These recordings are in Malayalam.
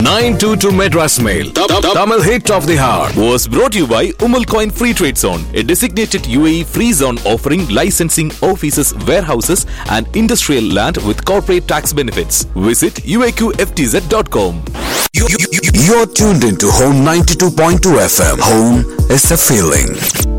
922 Madras Mail. Tamil hit of the hour. was brought to you by Umal Coin Free Trade Zone, a designated UAE free zone offering licensing offices, warehouses, and industrial land with corporate tax benefits. Visit uaqftz.com. You're tuned into Home 92.2 FM. Home is a feeling.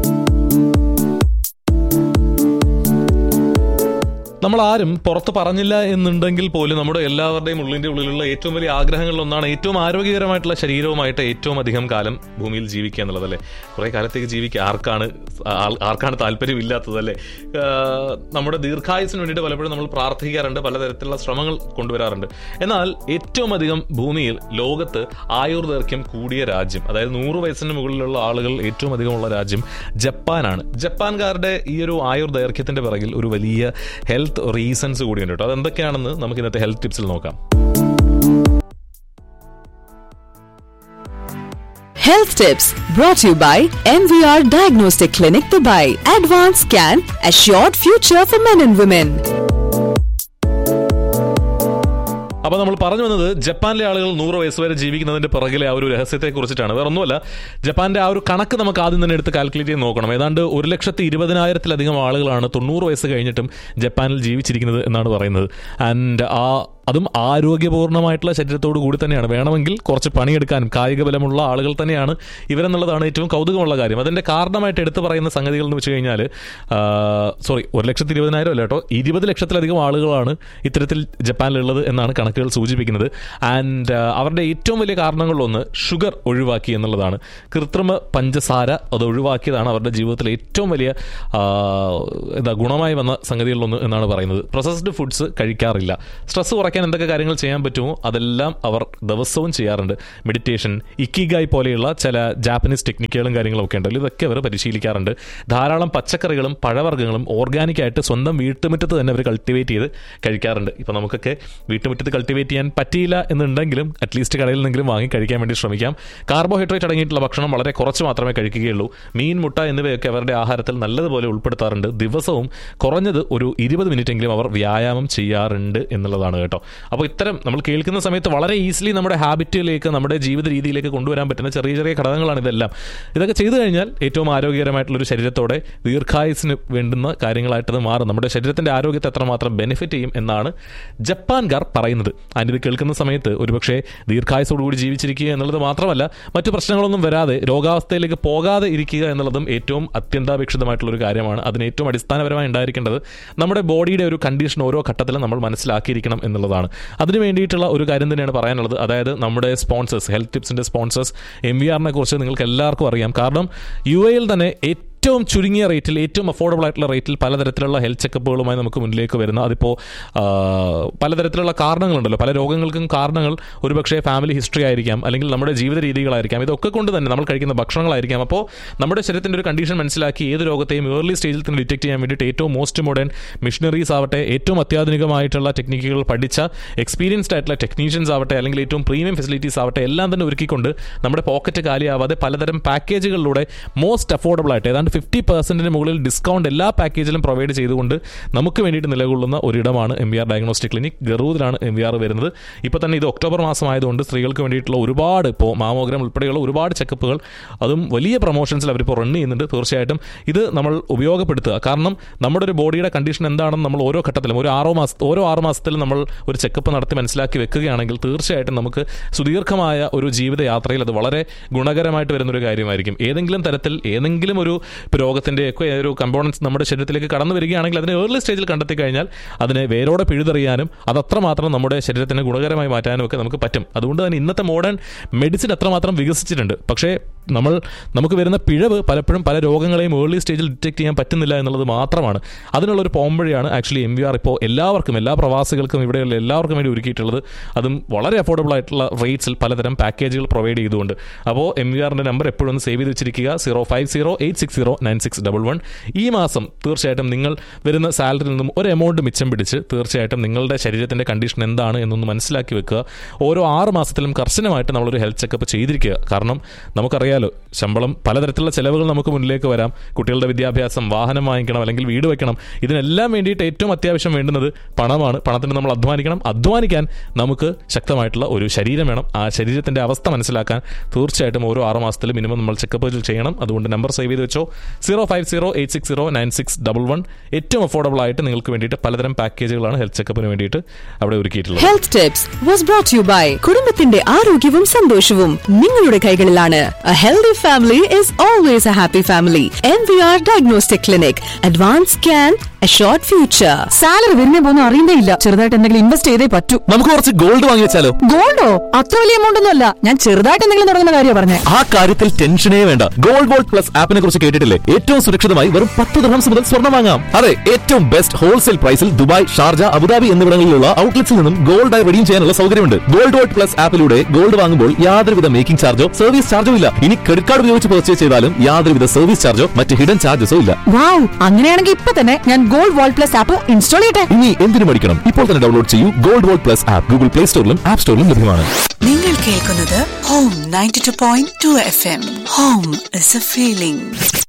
നമ്മൾ ആരും പുറത്ത് പറഞ്ഞില്ല എന്നുണ്ടെങ്കിൽ പോലും നമ്മുടെ എല്ലാവരുടെയും ഉള്ളിന്റെ ഉള്ളിലുള്ള ഏറ്റവും വലിയ ആഗ്രഹങ്ങളിൽ ഒന്നാണ് ഏറ്റവും ആരോഗ്യകരമായിട്ടുള്ള ശരീരവുമായിട്ട് ഏറ്റവും അധികം കാലം ഭൂമിയിൽ ജീവിക്കുക എന്നുള്ളതല്ലേ കുറെ കാലത്തേക്ക് ജീവിക്കുക ആർക്കാണ് ആൾ- ആർക്കാണ് താല്പര്യമില്ലാത്തതല്ലേ ആഹ് നമ്മുടെ ദീർഘായുസിന് വേണ്ടിയിട്ട് പലപ്പോഴും നമ്മൾ പ്രാർത്ഥിക്കാറുണ്ട് പലതരത്തിലുള്ള ശ്രമങ്ങൾ കൊണ്ടുവരാറുണ്ട് എന്നാൽ ഏറ്റവും അധികം ഭൂമിയിൽ ലോകത്ത് ആയുർദൈർഘ്യം കൂടിയ രാജ്യം അതായത് നൂറ് വയസ്സിന് മുകളിലുള്ള ആളുകൾ ഏറ്റവും അധികമുള്ള രാജ്യം ജപ്പാനാണ് ജപ്പാൻകാരുടെ ഈ ഒരു ആയുർദൈർഘ്യത്തിന്റെ പിറകിൽ ഒരു വലിയ ഹെൽത്ത് റീസൺസ് കൂടിയുണ്ട് കേട്ടോ അതെന്തൊക്കെയാണെന്ന് നമുക്ക് ഇന്നത്തെ ഹെൽത്ത് ടിപ്സിൽ നോക്കാം Health tips brought to you by MVR Diagnostic Clinic Dubai. Advanced Scan, assured future for men and women. അപ്പൊ നമ്മൾ പറഞ്ഞു വന്നത് ജപ്പാനിലെ ആളുകൾ നൂറ് വയസ്സ് വരെ ജീവിക്കുന്നതിന്റെ പിറകിലെ ആ ഒരു രഹസ്യത്തെ കുറിച്ചിട്ടാണ് വേറെ ഒന്നുമല്ല ജപ്പാന്റെ ആ ഒരു കണക്ക് നമുക്ക് ആദ്യം തന്നെ എടുത്ത് കാൽക്കുലേറ്റ് ചെയ്ത് നോക്കണം ഏതാണ്ട് ഒരു ലക്ഷത്തി ഇരുപതിനായിരത്തിലധികം ആളുകളാണ് തൊണ്ണൂറ് വയസ്സ് കഴിഞ്ഞിട്ടും ജപ്പാനിൽ ജീവിച്ചിരിക്കുന്നത് എന്നാണ് പറയുന്നത് ആൻഡ് ആ അതും ആരോഗ്യപൂർണ്ണമായിട്ടുള്ള ശരീരത്തോടു കൂടി തന്നെയാണ് വേണമെങ്കിൽ കുറച്ച് പണിയെടുക്കാനും കായിക ബലമുള്ള ആളുകൾ തന്നെയാണ് ഇവരെന്നുള്ളതാണ് ഏറ്റവും കൗതുകമുള്ള കാര്യം അതിന്റെ കാരണമായിട്ട് എടുത്തു പറയുന്ന സംഗതികൾ എന്ന് വെച്ച് കഴിഞ്ഞാൽ സോറി ഒരു ലക്ഷത്തി ഇരുപതിനായിരം അല്ല കേട്ടോ ഇരുപത് ലക്ഷത്തിലധികം ആളുകളാണ് ഇത്തരത്തിൽ ജപ്പാനിലുള്ളത് എന്നാണ് കണക്കുകൾ സൂചിപ്പിക്കുന്നത് ആൻഡ് അവരുടെ ഏറ്റവും വലിയ കാരണങ്ങളിലൊന്ന് ഷുഗർ ഒഴിവാക്കി എന്നുള്ളതാണ് കൃത്രിമ പഞ്ചസാര അത് ഒഴിവാക്കിയതാണ് അവരുടെ ജീവിതത്തിലെ ഏറ്റവും വലിയ ആ, എന്താ ഗുണമായി വന്ന സംഗതികളിലൊന്ന് എന്നാണ് പറയുന്നത് പ്രോസസ്ഡ് ഫുഡ്സ് കഴിക്കാറില്ല സ്ട്രെസ് കുറയ്ക്കാൻ എന്തൊക്കെ കാര്യങ്ങൾ ചെയ്യാൻ പറ്റുമോ അതെല്ലാം അവർ ദിവസവും ചെയ്യാറുണ്ട് മെഡിറ്റേഷൻ ഇക്കിഗായ് പോലെയുള്ള ചില ജാപ്പനീസ് ടെക്നിക്കുകളും കാര്യങ്ങളും ഒക്കെ ഉണ്ടല്ലോ ഇതൊക്കെ അവർ പരിശീലിക്കാറുണ്ട് ധാരാളം പച്ചക്കറികളും പഴവർഗ്ഗങ്ങളും ഓർഗാനിക് ആയിട്ട് സ്വന്തം വീട്ടുമുറ്റത്ത് തന്നെ അവർ കൾട്ടിവേറ്റ് ചെയ്ത് കഴിക്കാറുണ്ട് ഇപ്പം നമുക്കൊക്കെ വീട്ടുമുറ്റത്ത് കൾട്ടിവേറ്റ് ചെയ്യാൻ പറ്റിയില്ല എന്നുണ്ടെങ്കിലും അറ്റ്ലീസ്റ്റ് കടയിൽ നിന്നെങ്കിലും വാങ്ങി കഴിക്കാൻ വേണ്ടി ശ്രമിക്കാം കാർബോഹൈഡ്രേറ്റ് അടങ്ങിയിട്ടുള്ള ഭക്ഷണം വളരെ കുറച്ച് മാത്രമേ കഴിക്കുകയുള്ളൂ മീൻ മുട്ട എന്നിവയൊക്കെ അവരുടെ ആഹാരത്തിൽ നല്ലതുപോലെ ഉൾപ്പെടുത്താറുണ്ട് ദിവസവും കുറഞ്ഞത് ഒരു ഇരുപത് മിനിറ്റ് എങ്കിലും അവർ വ്യായാമം ചെയ്യാറുണ്ട് എന്നുള്ളതാണ് കേട്ടോ അപ്പോൾ ഇത്തരം നമ്മൾ കേൾക്കുന്ന സമയത്ത് വളരെ ഈസിലി നമ്മുടെ ഹാബിറ്റിലേക്ക് നമ്മുടെ ജീവിത രീതിയിലേക്ക് കൊണ്ടുവരാൻ പറ്റുന്ന ചെറിയ ചെറിയ ഘടകങ്ങളാണ് ഇതെല്ലാം ഇതൊക്കെ ചെയ്തു കഴിഞ്ഞാൽ ഏറ്റവും ആരോഗ്യകരമായിട്ടുള്ള ഒരു ശരീരത്തോടെ ദീർഘായുസിന് വേണ്ടുന്ന കാര്യങ്ങളായിട്ടത് മാറും നമ്മുടെ ശരീരത്തിന്റെ ആരോഗ്യത്തെ എത്രമാത്രം ബെനിഫിറ്റ് ചെയ്യും എന്നാണ് ജപ്പാൻകാർ പറയുന്നത് അതിന് ഇത് കേൾക്കുന്ന സമയത്ത് ഒരുപക്ഷെ ദീർഘായുസോടുകൂടി ജീവിച്ചിരിക്കുക എന്നുള്ളത് മാത്രമല്ല മറ്റു പ്രശ്നങ്ങളൊന്നും വരാതെ രോഗാവസ്ഥയിലേക്ക് പോകാതെ ഇരിക്കുക എന്നുള്ളതും ഏറ്റവും അത്യന്താപേക്ഷിതമായിട്ടുള്ള ഒരു കാര്യമാണ് അതിന് ഏറ്റവും അടിസ്ഥാനപരമായി ഉണ്ടായിരിക്കേണ്ടത് നമ്മുടെ ബോഡിയുടെ ഒരു കണ്ടീഷൻ ഓരോ ഘട്ടത്തിലും നമ്മൾ മനസ്സിലാക്കിയിരിക്കണം എന്നുള്ളതാണ് അതിന് വേണ്ടിയിട്ടുള്ള ഒരു കാര്യം തന്നെയാണ് പറയാനുള്ളത് അതായത് നമ്മുടെ സ്പോൺസേഴ്സ് ഹെൽത്ത് ടിപ്സിന്റെ സ്പോൺസേഴ്സ് എം വി ആറിനെ കുറിച്ച് നിങ്ങൾക്ക് എല്ലാവർക്കും അറിയാം കാരണം യു എയിൽ തന്നെ ഏറ്റവും ചുരുങ്ങിയ റേറ്റിൽ ഏറ്റവും അഫോർഡബിൾ ആയിട്ടുള്ള റേറ്റിൽ പലതരത്തിലുള്ള ഹെൽത്ത് ചെക്കപ്പുകളുമായി നമുക്ക് മുന്നിലേക്ക് വരുന്ന അതിപ്പോൾ ആ, പലതരത്തിലുള്ള കാരണങ്ങളുണ്ടല്ലോ പല രോഗങ്ങൾക്കും കാരണങ്ങൾ ഒരുപക്ഷെ ഫാമിലി ഹിസ്റ്ററി ആയിരിക്കാം അല്ലെങ്കിൽ നമ്മുടെ ജീവിത രീതികളായിരിക്കാം ഇതൊക്കെ കൊണ്ട് തന്നെ നമ്മൾ കഴിക്കുന്ന ഭക്ഷണങ്ങളായിരിക്കാം അപ്പോൾ നമ്മുടെ ശരീരത്തിൻ്റെ ഒരു കണ്ടീഷൻ മനസ്സിലാക്കി ഏത് രോഗത്തെയും ഏർലി സ്റ്റേജിൽ തന്നെ ഡിറ്റക്ട് ചെയ്യാൻ വേണ്ടിയിട്ട് ഏറ്റവും മോസ്റ്റ് മോഡേൺ മിഷനറീസ് ആവട്ടെ ഏറ്റവും അത്യാധുനികമായിട്ടുള്ള ടെക്നിക്കുകൾ പഠിച്ച എക്സ്പീരിയൻസ്ഡ് ആയിട്ടുള്ള ടെക്നീഷ്യൻസ് ആവട്ടെ അല്ലെങ്കിൽ ഏറ്റവും പ്രീമിയം ഫെസിലിറ്റീസ് ആവട്ടെ എല്ലാം തന്നെ ഒരുക്കിക്കൊണ്ട് നമ്മുടെ പോക്കറ്റ് കാലിയാവാതെ പലതരം പാക്കേജുകളിലൂടെ മോസ്റ്റ് അഫോർഡബിൾ ആയിട്ട് ഏതാണ്ട് ഫിഫ്റ്റി പെർസെന്റിന് മുകളിൽ ഡിസ്കൗണ്ട് എല്ലാ പാക്കേജിലും പ്രൊവൈഡ് ചെയ്തുകൊണ്ട് നമുക്ക് വേണ്ടിയിട്ട് നിലകൊള്ളുന്ന ഒരിടമാണ് M V R diagnostic clinic ഗറൂദിലാണ് എം വി ആർ വരുന്നത് ഇപ്പോൾ തന്നെ ഇത് ഒക്ടോബർ മാസമായതുകൊണ്ട് സ്ത്രീകൾക്ക് വേണ്ടിയിട്ടുള്ള ഒരുപാട് ഇപ്പോൾ മാമോഗ്രാം ഉൾപ്പെടെയുള്ള ഒരുപാട് ചെക്കപ്പുകൾ അതും വലിയ പ്രൊമോഷൻസിൽ അവരിപ്പോൾ റൺ ചെയ്യുന്നുണ്ട് തീർച്ചയായിട്ടും ഇത് നമ്മൾ ഉപയോഗപ്പെടുത്തുക കാരണം നമ്മുടെ ഒരു ബോഡിയുടെ കണ്ടീഷൻ എന്താണെന്ന് നമ്മൾ ഓരോ ഘട്ടത്തിലും ഒരു ആറോ മാസ ഓരോ ആറ് മാസത്തിലും നമ്മൾ ഒരു ചെക്കപ്പ് നടത്തി മനസ്സിലാക്കി വെക്കുകയാണെങ്കിൽ തീർച്ചയായിട്ടും നമുക്ക് സുദീർഘമായ ഒരു ജീവിതയാത്രയിൽ അത് വളരെ ഗുണകരമായിട്ട് വരുന്നൊരു കാര്യമായിരിക്കും ഏതെങ്കിലും തരത്തിൽ ഏതെങ്കിലും ഒരു ഇപ്പോൾ രോഗത്തിൻ്റെയൊക്കെ ഒരു കമ്പോണൻസ് നമ്മുടെ ശരീരത്തിലേക്ക് കടന്നു വരികയാണെങ്കിൽ അതിനെ ഏർലി സ്റ്റേജിൽ കണ്ടെത്തി കഴിഞ്ഞാൽ അതിനെ വേരോടെ പിഴുതെറിയാനും അത് അത്രമാത്രം നമ്മുടെ ശരീരത്തിന് ഗുണകരമായി മാറ്റാനും ഒക്കെ നമുക്ക് പറ്റും അതുകൊണ്ട് തന്നെ ഇന്നത്തെ മോഡേൺ മെഡിസിൻ അത്രമാത്രം വികസിച്ചിട്ടുണ്ട് പക്ഷേ നമ്മൾ നമുക്ക് വരുന്ന പിഴവ് പലപ്പോഴും പല രോഗങ്ങളെയും ഏർലി സ്റ്റേജിൽ ഡിറ്റക്ട് ചെയ്യാൻ പറ്റുന്നില്ല എന്നുള്ളത് മാത്രമാണ് അതിനുള്ള ഒരു പോംവഴിയാണ് ആക്ച്വലി എം വി ആർ ഇപ്പോൾ എല്ലാവർക്കും എല്ലാ പ്രവാസികൾക്കും ഇവിടെയുള്ള എല്ലാവർക്കും വേണ്ടി ഒരുക്കിയിട്ടുള്ളത് അതും വളരെ അഫോർഡബിൾ ആയിട്ടുള്ള റേറ്റ്സിൽ പലതരം പാക്കേജുകൾ പ്രൊവൈഡ് ചെയ്തുകൊണ്ട് അപ്പോൾ എം വി ആറിൻ്റെ നമ്പർ എപ്പോഴും ഒന്ന് സേവ് ചെയ്ത് വെച്ചിരിക്കുക zero five zero eight six zero nine six double one ഈ മാസം തീർച്ചയായിട്ടും നിങ്ങൾ വരുന്ന സാലറിയിൽ നിന്നും ഒരു എമൗണ്ട് മിച്ചം പിടിച്ച് തീർച്ചയായിട്ടും നിങ്ങളുടെ ശരീരത്തിൻ്റെ കണ്ടീഷൻ എന്താണ് എന്നൊന്ന് മനസ്സിലാക്കി വെക്കുക ഓരോ ആറ് മാസത്തിലും കർശനമായിട്ട് നമ്മളൊരു ഹെൽത്ത് ചെക്കപ്പ് ചെയ്തിരിക്കുക കാരണം നമുക്കറിയാലോ നമുക്കറിയാലോ ശമ്പളം പലതരത്തിലുള്ള ചെലവുകൾ നമുക്ക് മുന്നിലേക്ക് വരാം കുട്ടികളുടെ വിദ്യാഭ്യാസം വാഹനം വാങ്ങിക്കണം അല്ലെങ്കിൽ വീട് വെക്കണം ഇതിനെല്ലാം വേണ്ടിയിട്ട് ഏറ്റവും അത്യാവശ്യം വേണ്ടുന്നത് പണമാണ് പണത്തിന് നമ്മൾ അധ്വാനിക്കണം അധ്വാനിക്കാൻ നമുക്ക് ശക്തമായിട്ടുള്ള ഒരു ശരീരം വേണം ആ ശരീരത്തിന്റെ അവസ്ഥ മനസ്സിലാക്കാൻ തീർച്ചയായിട്ടും ഓരോ ആറ് മാസത്തിൽ മിനിമം നമ്മൾ ചെക്കപ്പ് ചെയ്യണം അതുകൊണ്ട് നമ്പർ സേവ് ചെയ്ത് വെച്ചോ zero five zero eight six zero nine six double one ഏറ്റവും അഫോർഡബിൾ ആയിട്ട് നിങ്ങൾക്ക് വേണ്ടിയിട്ട് പലതരം പാക്കേജുകളാണ് ഹെൽത്ത് ചെക്കപ്പിന് വേണ്ടിയിട്ട് അവിടെ ഒരുക്കിയിട്ടുള്ളത് Health Tips was brought to you by കുടുംബത്തിന്റെ ആരോഗ്യവും സന്തോഷവും നിങ്ങളുടെ കൈകളിലാണ് A healthy family is always a happy family. MVR Diagnostic Clinic. Advanced Scan, Assured Future. Salary വരുന്നേ പോന്നും അറിയണ്ടേ ഇല്ല ചെറുതായിട്ട് എന്തെങ്കിലും ഇൻവെസ്റ്റ് ചെയ്തേ പറ്റൂ നമുക്ക് കുറച്ച് ഗോൾഡ് വാങ്ങി വെച്ചാലോ ഗോൾഡോ അത്ര വലിയ എമൗണ്ട് ഒന്നും അല്ല ഞാൻ ചെറുതായിട്ട് എന്തെങ്കിലും തുടങ്ങുന്ന കാര്യമാണ് പറഞ്ഞേ ആ കാര്യത്തിൽ ടെൻഷനേ വേണ്ട ഗോൾഡ് ഗോൾഡ് പ്ലസ് ആപ്പിനെ കുറിച്ച് കേട്ടിട്ടില്ലേ ഏറ്റവും സുരക്ഷിതമായി വെറും പത്ത് ദിർഹംസ് മുതൽ സ്വർണ്ണം വാങ്ങാം അതെ ഏറ്റവും ബെസ്റ്റ് ഹോൾസെയിൽ പ്രൈസിൽ ദുബായ് ഷാർജ അബുദാബി എന്നിവിടങ്ങളിലുള്ള ഔട്ട്ലെറ്റ്സിൽ നിന്നും ഗോൾഡ് ആയി റെഡീം ചെയ്യാനുള്ള സൗകര്യമുണ്ട് ഗോൾഡ് ഗോൾഡ് പ്ലസ് ആപ്പിലൂടെ ഗോൾഡ് വാങ്ങുമ്പോൾ യാതൊരുവിധ മേക്കിംഗ് ചാർജോ സർവീസ് ചാർജോ ഇല്ല ഇനി ക്രെഡിറ്റ് കാർഡ് ഉപയോഗിച്ച് പർച്ചേസ് ചെയ്താലും യാതൊരുവിധ സർവീസ് ചാർജോ മറ്റ് ഹിഡൻ ചാർജസോ ഇല്ല വാവ് അങ്ങനെയാണെങ്കിൽ ഇപ്പൊ തന്നെ ഞാൻ gold wall plus app install ചെയ്യട്ടെ ഇനി എന്തിനു പഠിക്കണം ഇപ്പോൾ തന്നെ ഡൗൺലോഡ് ചെയ്യൂ gold gold plus app Google play സ്റ്റോറിലും ആപ്പ് സ്റ്റോറിലും ലഭ്യമാണ് നിങ്ങൾ കേൾക്കുന്നത് Home ninety two point two F M Home is a feeling